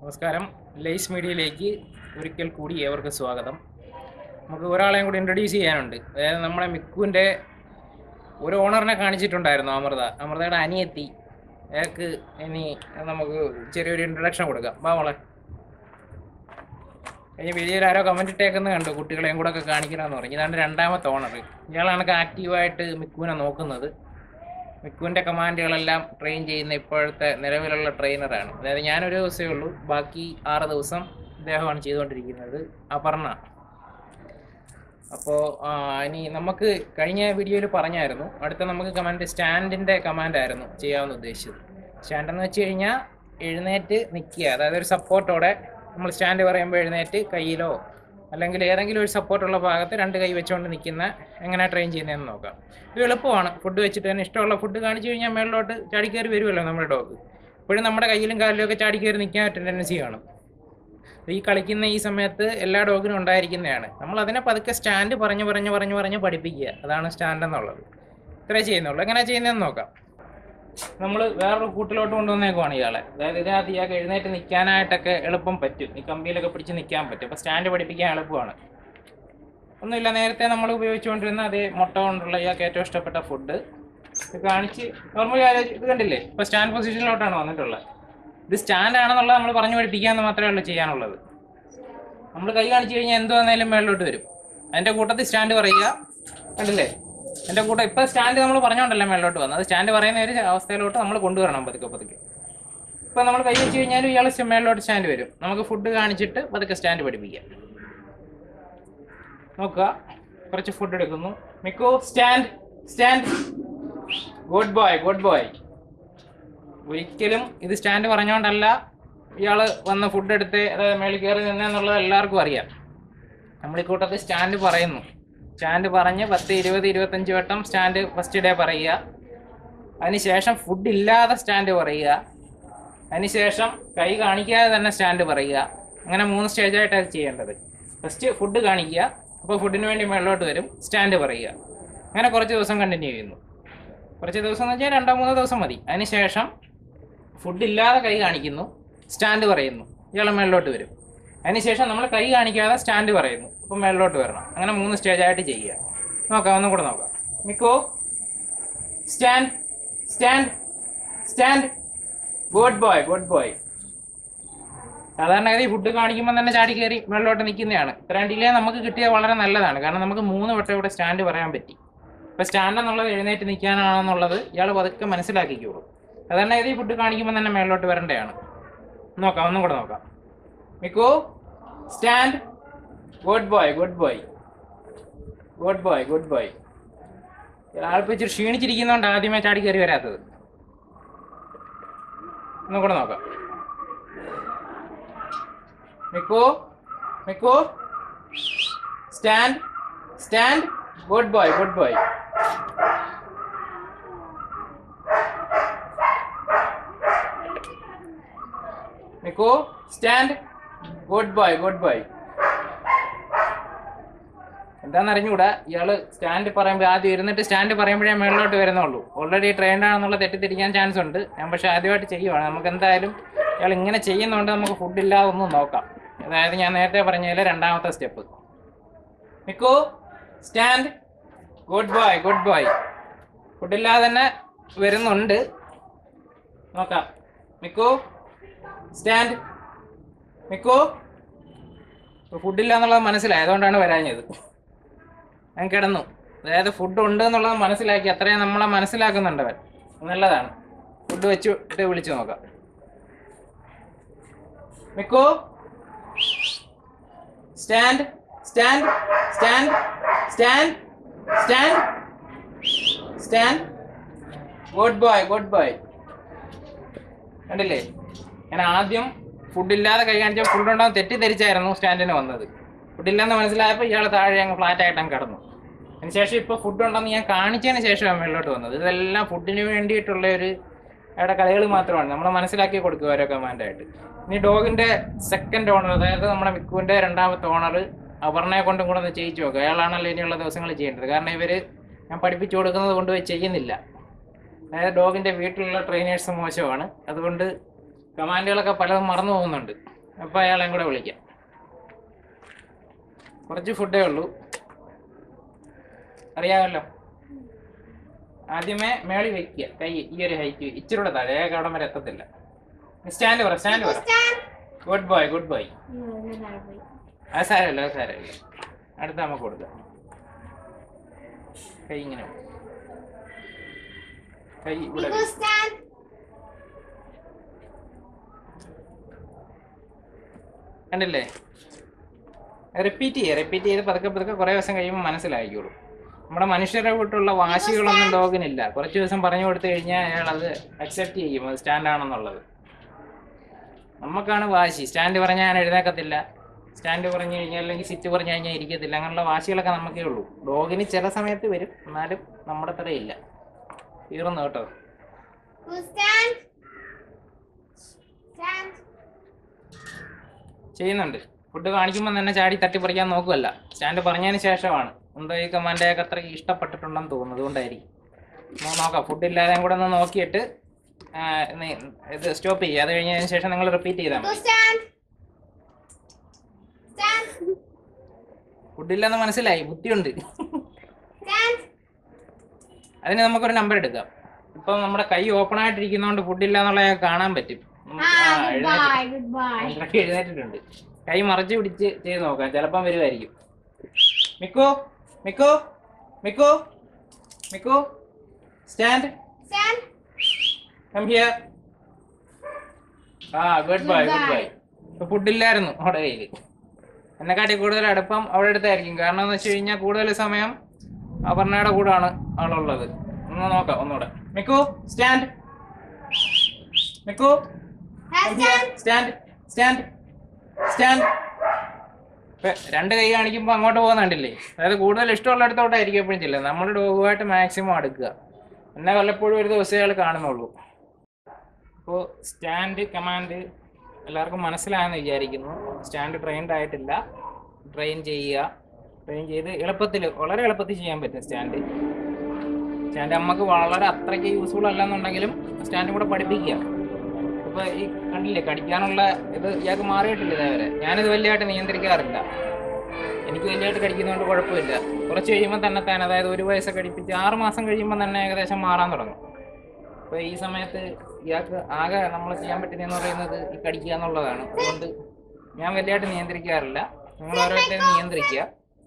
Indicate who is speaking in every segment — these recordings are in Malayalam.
Speaker 1: നമസ്കാരം ലേസ് മീഡിയയിലേക്ക് ഒരിക്കൽ കൂടി ഏവർക്കും സ്വാഗതം നമുക്ക് ഒരാളെയും കൂടി ഇൻട്രൊഡ്യൂസ് ചെയ്യാനുണ്ട് അതായത് നമ്മുടെ മിക്കുവിൻ്റെ ഒരു ഓണറിനെ കാണിച്ചിട്ടുണ്ടായിരുന്നു അമൃത അമൃതയുടെ അനിയത്തി അയാൾക്ക് ഇനി നമുക്ക് ചെറിയൊരു ഇൻട്രൊഡക്ഷൻ കൊടുക്കാം വാ മോളെ കഴിഞ്ഞ വീഡിയോയിൽ ആരോ കമൻറ്റ് ഇട്ടേക്കുന്നത് കണ്ടു കുട്ടികളെയും കൂടെ ഒക്കെ കാണിക്കണമെന്ന് പറഞ്ഞു ഇതാണ് രണ്ടാമത്തെ ഓണർ ഇയാളാണ് ആക്റ്റീവായിട്ട് മിക്കുവിനെ നോക്കുന്നത് മിക്കുവിൻ്റെ കമാൻഡുകളെല്ലാം ട്രെയിൻ ചെയ്യുന്ന ഇപ്പോഴത്തെ നിലവിലുള്ള ട്രെയിനറാണ് അതായത് ഞാനൊരു ദിവസമേ ഉള്ളൂ ബാക്കി ആറ് ദിവസം ഇദ്ദേഹമാണ് ചെയ്തുകൊണ്ടിരിക്കുന്നത് അപർണ അപ്പോൾ ഇനി നമുക്ക് കഴിഞ്ഞ വീഡിയോയിൽ പറഞ്ഞായിരുന്നു അടുത്ത നമുക്ക് കമാൻഡ് സ്റ്റാൻഡിൻ്റെ കമാൻഡായിരുന്നു ചെയ്യാമെന്ന് ഉദ്ദേശിച്ചത് സ്റ്റാൻഡ് എന്ന് വെച്ച് കഴിഞ്ഞാൽ എഴുന്നേറ്റ് നിൽക്കുക അതായത് ഒരു സപ്പോർട്ടോടെ നമ്മൾ സ്റ്റാൻഡ് പറയുമ്പോൾ എഴുന്നേറ്റ് കയ്യിലോ അല്ലെങ്കിൽ ഏതെങ്കിലും ഒരു സപ്പോർട്ടുള്ള ഭാഗത്ത് രണ്ട് കൈ വെച്ചുകൊണ്ട് നിൽക്കുന്ന എങ്ങനെ ട്രെയിൻ ചെയ്യുന്നതെന്ന് നോക്കാം ഇത് എളുപ്പമാണ് ഫുഡ് വെച്ചിട്ട് തന്നെ ഇഷ്ടമുള്ള ഫുഡ് കാണിച്ചു കഴിഞ്ഞാൽ മേളിലോട്ട് ചാടിക്കയറി വരുമല്ലോ നമ്മുടെ ഡോഗ് ഇപ്പോഴും നമ്മുടെ കയ്യിലും കാലിലും ഒക്കെ ചാടിക്കയറി നിൽക്കാൻ ടെൻഡൻസി കാണും ഈ കളിക്കുന്ന ഈ സമയത്ത് എല്ലാ ഡോഗിനും ഉണ്ടായിരിക്കുന്നതാണ് നമ്മൾ അതിനെ പതുക്കെ സ്റ്റാൻഡ് പറഞ്ഞ് പറഞ്ഞ് പറഞ്ഞ് പറഞ്ഞ് പഠിപ്പിക്കുക അതാണ് സ്റ്റാൻഡ് എന്നുള്ളത് ഇത്രേ ചെയ്യുന്നുള്ളൂ എങ്ങനെ ചെയ്യുന്നതെന്ന് നോക്കാം നമ്മൾ വേറൊരു കൂട്ടിലോട്ട് കൊണ്ടുവന്നേക്കുവാണ് ഇയാളെ അതായത് ഇതിനകത്ത് ഇയാൾക്ക് എഴുന്നേറ്റ് നിൽക്കാനായിട്ടൊക്കെ എളുപ്പം പറ്റും ഈ കമ്പിയിലൊക്കെ പിടിച്ച് നിൽക്കാൻ പറ്റും അപ്പോൾ സ്റ്റാൻഡ് പഠിപ്പിക്കാൻ എളുപ്പമാണ് ഒന്നുമില്ല നേരത്തെ നമ്മൾ ഉപയോഗിച്ചുകൊണ്ടിരുന്ന അതേ മുട്ട കൊണ്ടുള്ള ഇയാൾക്ക് ഏറ്റവും ഇഷ്ടപ്പെട്ട ഫുഡ് ഇത് കാണിച്ച് നോർമലി ഇത് കണ്ടില്ലേ ഇപ്പോൾ സ്റ്റാൻഡ് പൊസിഷനിലോട്ടാണ് വന്നിട്ടുള്ളത് ഇത് സ്റ്റാൻഡ് ആണെന്നുള്ളത് നമ്മൾ പറഞ്ഞു പഠിപ്പിക്കാമെന്ന് മാത്രമേ ഉള്ളൂ ചെയ്യാനുള്ളത് നമ്മൾ കൈ കാണിച്ചു കഴിഞ്ഞാൽ എന്ത് വന്നാലും മേളിലോട്ട് വരും അതിൻ്റെ കൂട്ടത്തിൽ സ്റ്റാൻഡ് പറയുക കണ്ടില്ലേ എൻ്റെ കൂട്ടം ഇപ്പോൾ സ്റ്റാൻഡ് നമ്മൾ പറഞ്ഞുകൊണ്ടല്ലേ മേളിലോട്ട് വന്നത് സ്റ്റാൻഡ് പറയുന്ന ഒരു അവസ്ഥയിലോട്ട് നമ്മൾ കൊണ്ടുവരണം പതുക്കെ പതുക്കെ ഇപ്പോൾ നമ്മൾ കൈ വെച്ച് കഴിഞ്ഞാൽ ഇയാൾ മേളിലോട്ട് സ്റ്റാൻഡ് വരും നമുക്ക് ഫുഡ് കാണിച്ചിട്ട് പതുക്കെ സ്റ്റാൻഡ് പഠിപ്പിക്കാം നോക്കുക കുറച്ച് ഫുഡ് എടുക്കുന്നു Miku stand stand good boy good boy ഒരിക്കലും ഇത് സ്റ്റാൻഡ് പറഞ്ഞുകൊണ്ടല്ല ഇയാൾ വന്ന് ഫുഡ് എടുത്ത് അതായത് മേളിൽ കയറി നിന്നെന്നുള്ളത് എല്ലാവർക്കും അറിയാം നമ്മൾ ഈ കൂട്ടത്തിൽ സ്റ്റാൻഡ് പറയുന്നു സ്റ്റാൻഡ് പറഞ്ഞ് പത്ത് ഇരുപത് ഇരുപത്തഞ്ച് വട്ടം സ്റ്റാൻഡ് ഫസ്റ്റ് ഡേ പറയുക അതിനുശേഷം ഫുഡ് ഇല്ലാതെ സ്റ്റാൻഡ് പറയുക അതിനുശേഷം കൈ കാണിക്കാതെ തന്നെ സ്റ്റാൻഡ് പറയുക അങ്ങനെ മൂന്ന് സ്റ്റേജായിട്ടാണ് അത് ചെയ്യേണ്ടത് ഫസ്റ്റ് ഫുഡ് കാണിക്കുക അപ്പോൾ ഫുഡിന് വേണ്ടി മേളിലോട്ട് വരും സ്റ്റാൻഡ് പറയുക അങ്ങനെ കുറച്ച് ദിവസം കണ്ടിന്യൂ ചെയ്യുന്നു കുറച്ച് ദിവസം എന്ന് വെച്ചാൽ രണ്ടോ മൂന്നോ ദിവസം മതി അതിനുശേഷം ഫുഡ് ഇല്ലാതെ കൈ കാണിക്കുന്നു സ്റ്റാൻഡ് പറയുന്നു ഇയാൾ മേളിലോട്ട് വരും അതിനുശേഷം നമ്മൾ കൈ കാണിക്കാതെ സ്റ്റാൻഡ് പറയുന്നു അപ്പോൾ മേളിലോട്ട് വരണം അങ്ങനെ മൂന്ന് സ്റ്റേജായിട്ട് ചെയ്യുക നോക്കാം ഒന്നും കൂടെ നോക്കാം Miko stand stand stand good boy good boy സാധാരണഗതി ഫുഡ് കാണിക്കുമ്പോൾ തന്നെ ചാടി കയറി മേളിലോട്ട് നിൽക്കുന്നതാണ് ഇത്രയും ഡിലേ നമുക്ക് കിട്ടിയത് വളരെ നല്ലതാണ് കാരണം നമുക്ക് മൂന്ന് വട്ടം ഇവിടെ സ്റ്റാൻഡ് പറയാൻ പറ്റി ഇപ്പോൾ സ്റ്റാൻഡ് എന്നുള്ളത് എഴുന്നേറ്റ് നിൽക്കാനാണെന്നുള്ളത് ഇയാൾ പതുക്കെ മനസ്സിലാക്കിക്കോളൂ സാധാരണഗതി ഫുഡ് കാണിക്കുമ്പോൾ തന്നെ മേളിലോട്ട് വരേണ്ടതാണ് നോക്കാം ഒന്നും കൂടെ നോക്കാം Miku stand good boy good boy good boy good boy ആളിപ്പോൾ ഇച്ചിരി ക്ഷീണിച്ചിരിക്കുന്നതുകൊണ്ട് ആദ്യമേ ചാടി കയറി വരാത്തത് ഒന്നും കൂടെ നോക്കാം Miku Miku stand stand good boy good boy Miku stand good boy good boy എന്താണെന്ന് അറിഞ്ഞുകൂടാ ഇയാള് സ്റ്റാൻഡ് പറയുമ്പോൾ ആദ്യം ഇരുന്നിട്ട് സ്റ്റാൻഡ് പറയുമ്പോഴേ മേളിലോട്ട് വരുന്നുള്ളൂ ഓൾറെഡി ട്രെയിൻഡ് ആണെന്നുള്ള തെറ്റിദ്ധരിക്കാൻ ചാൻസ് ഉണ്ട് ഞാൻ പക്ഷേ ആദ്യമായിട്ട് ചെയ്യുവാണ് നമുക്ക് എന്തായാലും ഇയാൾ ഇങ്ങനെ ചെയ്യുന്നതുകൊണ്ട് നമുക്ക് ഫുഡ് ഇല്ലാതെ ഒന്ന് നോക്കാം അതായത് ഞാൻ നേരത്തെ പറഞ്ഞതിലെ രണ്ടാമത്തെ step Miku stand good boy good boy ഫുഡില്ലാതെ തന്നെ വരുന്നുണ്ട് നോക്കാം മിക്കു സ്റ്റാൻഡ് മിക്കു ഫുഡില്ല എന്നുള്ളത് മനസ്സിലായി അതുകൊണ്ടാണ് വരാഞ്ഞത് ഞാൻ കിടന്നു അതായത് ഫുഡ് ഉണ്ട് എന്നുള്ളത് മനസ്സിലാക്കി അത്രയും നമ്മളെ മനസ്സിലാക്കുന്നുണ്ട് അവൻ നല്ലതാണ് ഫുഡ് വെച്ച് ഇട്ട് വിളിച്ചു നോക്കാം Miku stand stand stand stand stand stand good boy good boy കണ്ടില്ലേ ഞാൻ ആദ്യം ഫുഡില്ലാതെ കൈ കാണിച്ച ഫുഡ് ഉണ്ടാവും തെറ്റിദ്ധരിച്ചായിരുന്നു സ്റ്റാൻഡിന് വന്നത് ഫുഡില്ലെന്ന് മനസ്സിലായപ്പോൾ ഇയാൾ താഴെ അങ്ങ് ഫ്ലാറ്റ് ആയിട്ട് അങ്ങ് കിടന്നു അതിനുശേഷം ഇപ്പോൾ ഫുഡ് ഉണ്ടെന്ന് ഞാൻ കാണിച്ചതിന് ശേഷമാണ് മേളിലോട്ട് വന്നത് ഇതെല്ലാം ഫുഡിന് വേണ്ടിയിട്ടുള്ള ഒരു അവിടെ കളികൾ മാത്രമാണ് നമ്മൾ മനസ്സിലാക്കി കൊടുക്കുക ഓരോ കമാൻഡായിട്ട് ഇനി ഡോഗിന്റെ സെക്കൻഡ് ഓണർ അതായത് നമ്മുടെ മിക്കുവിന്റെ രണ്ടാമത്തെ ഓണർ അപർണയെ കൊണ്ടും കൂടെ ഒന്ന് ചെയ്യിച്ചു നോക്കുക അയാളാണല്ലോ ഇനിയുള്ള ദിവസങ്ങൾ ചെയ്യേണ്ടത് കാരണം ഇവര് ഞാൻ പഠിപ്പിച്ചു കൊടുക്കുന്നത് കൊണ്ടുപോയി ചെയ്യുന്നില്ല അതായത് ഡോഗിന്റെ വീട്ടിലുള്ള ട്രെയിനേഴ്സ് മോശമാണ് അതുകൊണ്ട് കമാൻഡുകളൊക്കെ പലതും മറന്നു പോകുന്നുണ്ട് അപ്പോൾ അയാളെയും കൂടെ വിളിക്കാം കുറച്ച് ഫുഡേ ഉള്ളൂ അറിയാമല്ലോ ആദ്യമേ മേളി വയ്ക്കുക കൈ ഈ ഒരു ഹൈറ്റ് ഇച്ചിരി കൂടെ താഴെ ഏക അവിടം വരെ എത്തത്തില്ല സ്റ്റാൻഡ് പറ സ്റ്റാൻഡ് പറ
Speaker 2: Stand.
Speaker 1: Good boy good boy
Speaker 2: അയ്യോ, എന്നെ താഴെ പോയി.
Speaker 1: അത് സാരമില്ല അത് സാരമില്ല അടുത്ത നമുക്ക് കൊടുക്കാം കൈ ഇങ്ങനെ വെക്ക്. കൈ ഇവിടെ
Speaker 2: Nico, stand.
Speaker 1: കണ്ടില്ലേ റിപ്പീറ്റ് ചെയ്യുക റിപ്പീറ്റ് ചെയ്ത് പതുക്കെ പതുക്കെ കുറേ ദിവസം കഴിയുമ്പോൾ മനസ്സിലായിക്കോളും നമ്മുടെ മനുഷ്യരെ കൂട്ടുള്ള വാശികളൊന്നും ഡോഗിനില്ല കുറച്ച് ദിവസം പറഞ്ഞു കൊടുത്തു കഴിഞ്ഞാൽ അയാൾ അത് അക്സെപ്റ്റ് ചെയ്യും അത് സ്റ്റാൻഡ് ആണെന്നുള്ളത് നമുക്കാണ് വാശി സ്റ്റാൻഡ് പറഞ്ഞാൽ ഞാൻ എഴുന്നേക്കത്തില്ല സ്റ്റാൻഡ് പറഞ്ഞു കഴിഞ്ഞാൽ അല്ലെങ്കിൽ സിറ്റ് പറഞ്ഞു കഴിഞ്ഞാൽ ഇരിക്കത്തില്ല അങ്ങനെയുള്ള വാശികളൊക്കെ നമുക്കേ ഉള്ളൂ ഡോഗിന് ചില സമയത്ത് വരും എന്നാലും നമ്മുടെ അത്ര ഇല്ല തീർന്നു കേട്ടോ
Speaker 2: Who stand? Stand.
Speaker 1: ചെയ്യുന്നുണ്ട് ഫുഡ് കാണിക്കുമ്പോൾ തന്നെ ചാടി തട്ടിപ്പറിക്കാൻ നോക്കുമല്ല സ്റ്റാൻഡ് പറഞ്ഞതിന് ശേഷമാണ് എന്തോ ഈ കമാൻഡൊക്കെ അത്ര ഇഷ്ടപ്പെട്ടിട്ടുണ്ടെന്ന് തോന്നുന്നു അതുകൊണ്ടായിരിക്കും നമുക്ക് നോക്കാം ഫുഡ് ഇല്ലാതെയും കൂടെ ഒന്ന് നോക്കിയിട്ട് ആ, നി- ഇത് സ്റ്റോപ്പ് ചെയ്യുക അത് കഴിഞ്ഞതിന് ശേഷം നിങ്ങൾ റിപ്പീറ്റ് ചെയ്താൽ
Speaker 2: Nico,
Speaker 1: മതി
Speaker 2: stand. Stand.
Speaker 1: ഫുഡില്ലെന്ന് മനസ്സിലായി ബുദ്ധിയുണ്ട്
Speaker 2: Stand.
Speaker 1: അതിന് നമുക്കൊരു നമ്പർ എടുക്കാം ഇപ്പം നമ്മുടെ കൈ ഓപ്പൺ ആയിട്ടിരിക്കുന്നതുകൊണ്ട് ഫുഡില്ല എന്നുള്ളത് കാണാൻ പറ്റും നമുക്ക് ആ,
Speaker 2: Ah,
Speaker 1: എഴുന്നേറ്റ്
Speaker 2: goodbye, goodbye.
Speaker 1: ഇടയ്ക്ക് എഴുന്നേറ്റിട്ടുണ്ട് കൈ മറച്ച് പിടിച്ച് ചെയ്ത് നോക്കാം ചിലപ്പം വരുമായിരിക്കും Miku Miku Miku Miku stand
Speaker 2: Stand.
Speaker 1: Come here ആ goodbye goodbye
Speaker 2: Goodbye.
Speaker 1: ഇപ്പൊ ഫുഡില്ലായിരുന്നു അവിടെ കയ്യിൽ എന്നെക്കാട്ടി കൂടുതൽ അടുപ്പം അവിടെ അടുത്തായിരിക്കും കാരണം എന്ന് വെച്ച് കഴിഞ്ഞാൽ കൂടുതൽ സമയം അപർണയുടെ കൂടാണ് ആളുള്ളത് ഒന്ന് നോക്കാം ഒന്നുകൂടെ Miku stand Miku
Speaker 2: Have stand.
Speaker 1: Stand stand stand രണ്ട് കൈ കാണിക്കുമ്പോൾ അങ്ങോട്ട് പോകുന്നുണ്ടല്ലേ അതായത് കൂടുതൽ ഇഷ്ടമുള്ളിടത്തോട്ടായിരിക്കും എപ്പോഴും ചെല്ലുക നമ്മൾ ഡോഗുമായിട്ട് മാക്സിമം അടുക്കുക എന്നെ വല്ലപ്പോഴും ഒരു ദിവസമേ അയാൾ കാണുന്നുള്ളൂ അപ്പോൾ സ്റ്റാൻഡ് കമാൻഡ് എല്ലാവർക്കും മനസ്സിലായെന്ന് വിചാരിക്കുന്നു സ്റ്റാൻഡ് ട്രെയിൻഡ് ആയിട്ടില്ല ട്രെയിൻ ചെയ്യുക ട്രെയിൻ ചെയ്ത് എളുപ്പത്തിൽ വളരെ എളുപ്പത്തിൽ ചെയ്യാൻ പറ്റും സ്റ്റാൻഡ് സ്റ്റാൻഡ് നമുക്ക് വളരെ അത്രയ്ക്ക് യൂസ്ഫുൾ അല്ലെന്നുണ്ടെങ്കിലും സ്റ്റാൻഡും കൂടെ പഠിപ്പിക്കുക ഇപ്പൊ ഈ കണ്ടില്ലേ കടിക്കാനുള്ള ഇത് ഇയാൾക്ക് മാറിയിട്ടില്ല ഇതേവരെ ഞാനിത് വലിയതായിട്ട് നിയന്ത്രിക്കാറില്ല എനിക്ക് വലിയതായിട്ട് കടിക്കുന്നതുകൊണ്ട് കുഴപ്പമില്ല കുറച്ച് കഴിയുമ്പോൾ തന്നെ താൻ അതായത് ഒരു വയസ്സൊക്കെ കടിപ്പിച്ച് ആറ് മാസം കഴിയുമ്പോൾ തന്നെ ഏകദേശം മാറാൻ തുടങ്ങും അപ്പോൾ ഈ സമയത്ത് ഇയാൾക്ക് ആകെ നമ്മൾ ചെയ്യാൻ പറ്റുന്നതെന്ന് പറയുന്നത് ഈ കടിക്കുക എന്നുള്ളതാണ് അതുകൊണ്ട് ഞാൻ വലിയതായിട്ട് നിയന്ത്രിക്കാറില്ല നിങ്ങൾ ഓരോരുത്തരും നിയന്ത്രിക്കുക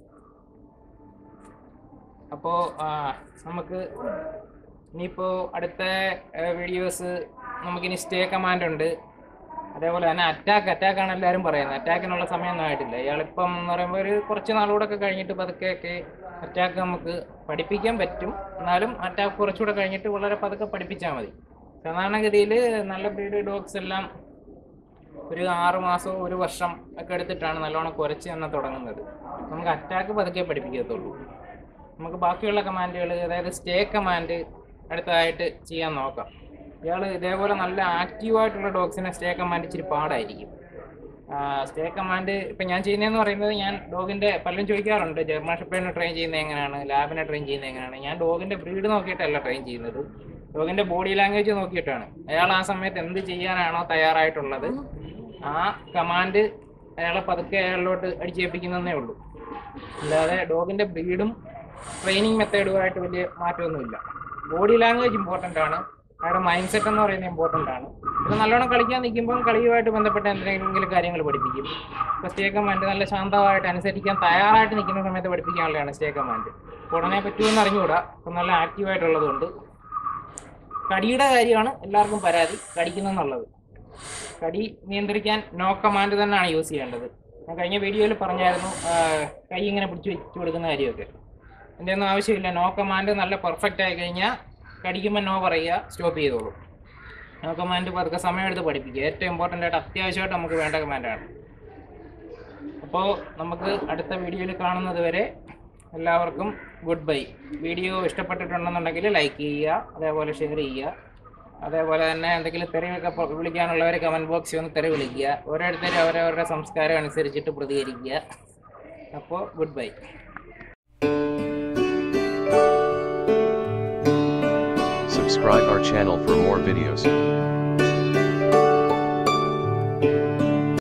Speaker 1: അപ്പോൾ നമുക്ക് ഇനിയിപ്പോൾ അടുത്ത വീഡിയോസ് നമുക്കിനി സ്റ്റേ കമാൻഡ് ഉണ്ട് അതേപോലെ തന്നെ അറ്റാക്ക് അറ്റാക്കാണ് എല്ലാവരും പറയുന്നത് അറ്റാക്കിനുള്ള സമയമൊന്നും ആയിട്ടില്ല ഇയാളിപ്പം എന്ന് പറയുമ്പോൾ ഒരു കുറച്ച് നാളുകൂടെ ഒക്കെ കഴിഞ്ഞിട്ട് പതുക്കെയൊക്കെ അറ്റാക്ക് നമുക്ക് പഠിപ്പിക്കാൻ പറ്റും എന്നാലും അറ്റാക്ക് കുറച്ചുകൂടെ കഴിഞ്ഞിട്ട് വളരെ പതുക്കെ പഠിപ്പിച്ചാൽ മതി സാധാരണഗതിയിൽ നല്ല ബ്രീഡ് ഡോഗ്സ് എല്ലാം ഒരു ആറ് മാസമോ ഒരു വർഷം ഒക്കെ എടുത്തിട്ടാണ് നല്ലോണം കുറച്ച് തന്നെ തുടങ്ങുന്നത് നമുക്ക് അറ്റാക്ക് പതുക്കെ പഠിപ്പിക്കത്തുള്ളൂ നമുക്ക് ബാക്കിയുള്ള കമാൻഡുകൾ അതായത് സ്റ്റേ കമാൻഡ് അടുത്തതായിട്ട് ചെയ്യാൻ നോക്കാം ഇയാൾ ഇതേപോലെ നല്ല ആക്റ്റീവായിട്ടുള്ള ഡോഗ്സിനെ സ്റ്റേ കമാൻഡ് ഇച്ചിരി പാടായിരിക്കും സ്റ്റേ കമാൻഡ് ഇപ്പം ഞാൻ ചെയ്യുന്നതെന്ന് പറയുന്നത് ഞാൻ ഡോഗിൻ്റെ പലരും ചോദിക്കാറുണ്ട് ജർമ്മൻ ഷെപ്പേഡിനെ ട്രെയിൻ ചെയ്യുന്നത് എങ്ങനെയാണ് ലാബിനെ ട്രെയിൻ ചെയ്യുന്നത് എങ്ങനെയാണ് ഞാൻ ഡോഗിൻ്റെ ബ്രീഡ് നോക്കിയിട്ടല്ല ട്രെയിൻ ചെയ്യുന്നത് ഡോഗിൻ്റെ ബോഡി ലാംഗ്വേജ് നോക്കിയിട്ടാണ് അയാൾ ആ സമയത്ത് എന്ത് ചെയ്യാനാണോ തയ്യാറായിട്ടുള്ളത് ആ കമാൻഡ് അയാളെ പതുക്കെ അയാളിലോട്ട് അടിച്ചേൽപ്പിക്കുന്നതേ ഉള്ളൂ അല്ലാതെ ഡോഗിൻ്റെ ബ്രീഡും ട്രെയിനിങ് മെത്തേഡുമായിട്ട് വലിയ മാറ്റമൊന്നുമില്ല ബോഡി ലാംഗ്വേജ് ഇമ്പോർട്ടൻ്റ് ആണ് അയാളുടെ മൈൻഡ് സെറ്റ് എന്ന് പറയുന്നത് ഇമ്പോർട്ടൻ്റ് ആണ് ഇത് നല്ലോണം കളിക്കാൻ നിൽക്കുമ്പോൾ കളിയുമായിട്ട് ബന്ധപ്പെട്ട എന്തെങ്കിലും കാര്യങ്ങൾ പഠിപ്പിക്കും ഇപ്പോൾ സ്റ്റേ കമാൻഡ് നല്ല ശാന്തമായിട്ട് അനുസരിക്കാൻ തയ്യാറായിട്ട് നിൽക്കുന്ന സമയത്ത് പഠിപ്പിക്കാനുള്ളതാണ് സ്റ്റേ കമാൻഡ് അപ്പോൾ ഉടനെ പറ്റുമെന്ന് അറിഞ്ഞുകൂടാ അപ്പം നല്ല ആക്റ്റീവായിട്ടുള്ളതുകൊണ്ട് കടിയുടെ കാര്യമാണ് എല്ലാവർക്കും പരാതി കടിക്കുന്നെന്നുള്ളത് കടി നിയന്ത്രിക്കാൻ നോ കമാൻഡ് തന്നെയാണ് യൂസ് ചെയ്യേണ്ടത് ഞാൻ കഴിഞ്ഞ വീഡിയോയിൽ പറഞ്ഞായിരുന്നു ആ, കൈ ഇങ്ങനെ പിടിച്ച് വെച്ച് കൊടുക്കുന്ന കാര്യമൊക്കെ എൻ്റെ ഒന്നും ആവശ്യമില്ല നോ കമാൻഡ് നല്ല പെർഫെക്റ്റ് ആയി കഴിഞ്ഞാൽ കടിക്കുമ്പോൾ നോ പറയുക സ്റ്റോപ്പ് ചെയ്തോളൂ നോ കമാൻഡ് പതുക്കെ സമയമെടുത്ത് പഠിപ്പിക്കുക ഏറ്റവും ഇമ്പോർട്ടൻ്റ് ആയിട്ട് അത്യാവശ്യമായിട്ട് നമുക്ക് വേണ്ട കമാൻഡാണ് അപ്പോൾ നമുക്ക് അടുത്ത വീഡിയോയിൽ കാണുന്നത് വരെ എല്ലാവർക്കും ഗുഡ് ബൈ വീഡിയോ ഇഷ്ടപ്പെട്ടിട്ടുണ്ടെന്നുണ്ടെങ്കിൽ ലൈക്ക് ചെയ്യുക അതേപോലെ ഷെയർ ചെയ്യുക അതേപോലെ തന്നെ എന്തെങ്കിലും തെറിവൊക്കെ പൊ- വിളിക്കാനുള്ളവർ കമൻറ്റ് ബോക്സിൽ ഒന്ന് തെറി വിളിക്കുക ഓരോരുത്തരും അവരവരുടെ സംസ്കാരം അനുസരിച്ചിട്ട് പ്രതികരിക്കുക അപ്പോൾ goodbye
Speaker 3: Subscribe our channel for more videos.